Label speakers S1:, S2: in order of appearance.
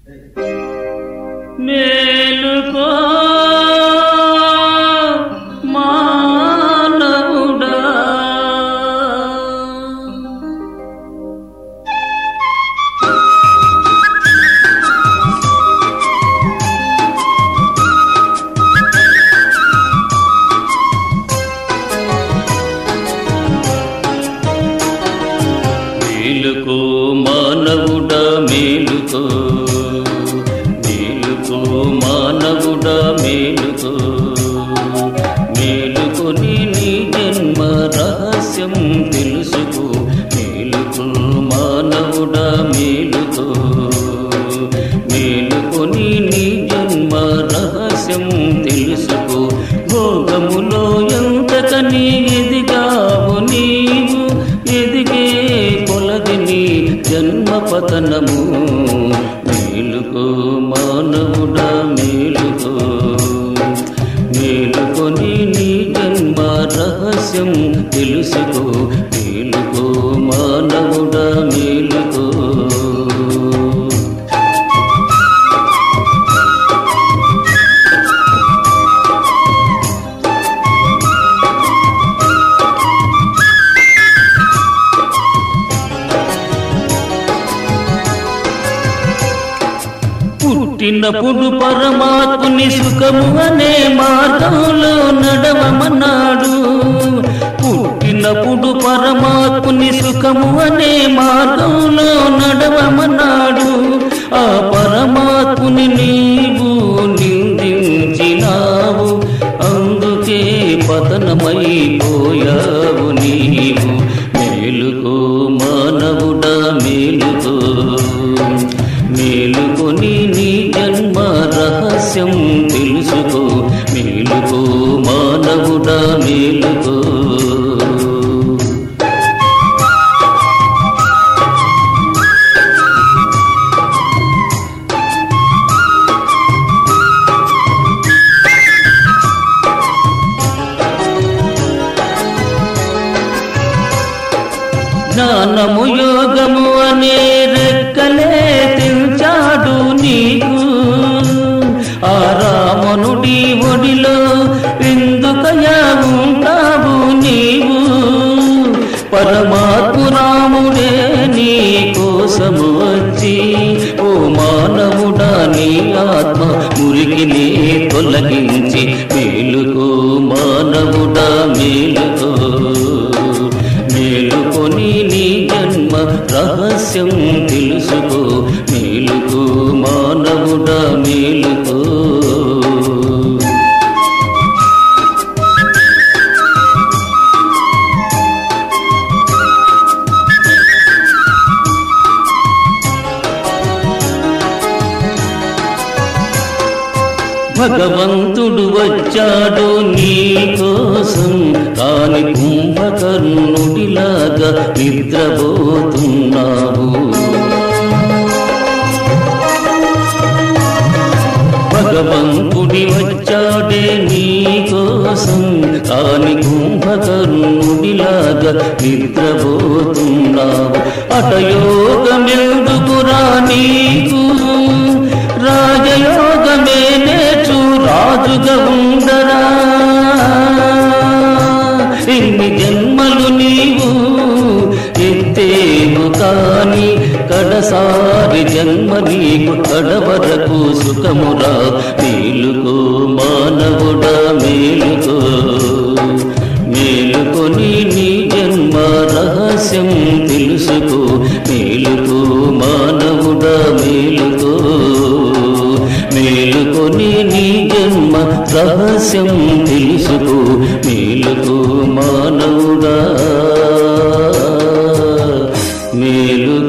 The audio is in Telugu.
S1: మేలుకో మానవుడా మేలుకో మానవుడా మేలుకో మేలుకో మానవుడా మేలుకో మేలుకొని నీ జన్మ రహస్యం తెలుసుకో మేలుకో మానవుడా మేలుకో మేలుకొని నీ జన్మ రహస్యం తెలుసుకో భోగములో ఎంతకని ఎదిగావు నీవు ఎదిగే కొలది నీ జన్మ పతనము మేలుకో మానవుడా మేలుకో మేలుకొని నీ జన్మ రహస్యం తెలుసుకో మేలుకో మానవుడా మేలుకో పుట్టినప్పుడు పరమాత్ముని సుఖము అనే మార్గంలో నడవమన్నాడు పుట్టినప్పుడు పరమాత్ముని సుఖము అనే మార్గంలో నడవమన్నాడు ఆ పరమాత్ముని నీవు నిందించినావు అందుకే పతనమైపోయావు నీవు మేలుకో మానవుడా మేలుకో మేలుకొని నీ జన్మ రహస్యం తెలుసుకో మేలుకో మానవుడా మేలుకో జ్ఞానము యోగము అనే రెక్కలే తెంచాడు నీకు ఆ రామనుడి ఒడిలో ఎందుకయా ఉంటావు నీవు పరమాత్ము రాముడే నీ కోసము వచ్చి ఓ మానవుడా నీ ఆత్మ మురికిని తొలగించి మేలుకో మానవుడా మేలుకో మేలుకొని నీ జన్మ రహస్యం తెలుసుకో మేలుకో మానవుడా మేలుకో భగవంతుడు వచ్చాడు నీ కోసం కాని కుంభకర్ణుడిలాగా నిద్రపోతున్నావు భగవంతుడి వచ్చాడే నీ కోసం కాని కుంభకర్ణుడిలాగా నిద్రపోతున్నావు అటయోగమెందుకురా నీకు రాజయోగమే నేర్చు రాజుగా ఉండరా ఇన్ని జన్మలు నీవు ఎత్తేను కాని కడసారి జన్మ నీకు కడవరకు సుఖమురా మేలుకో మానవుడా మేలుకో మేలుకొని నీ జన్మ రహస్యం తెలుసుకో మేలుకో మానవుడా మేలుకో మేలుకొని నీ జన్మ రహస్యం తెలుసుకో మేలుకో మానవుడా మేలు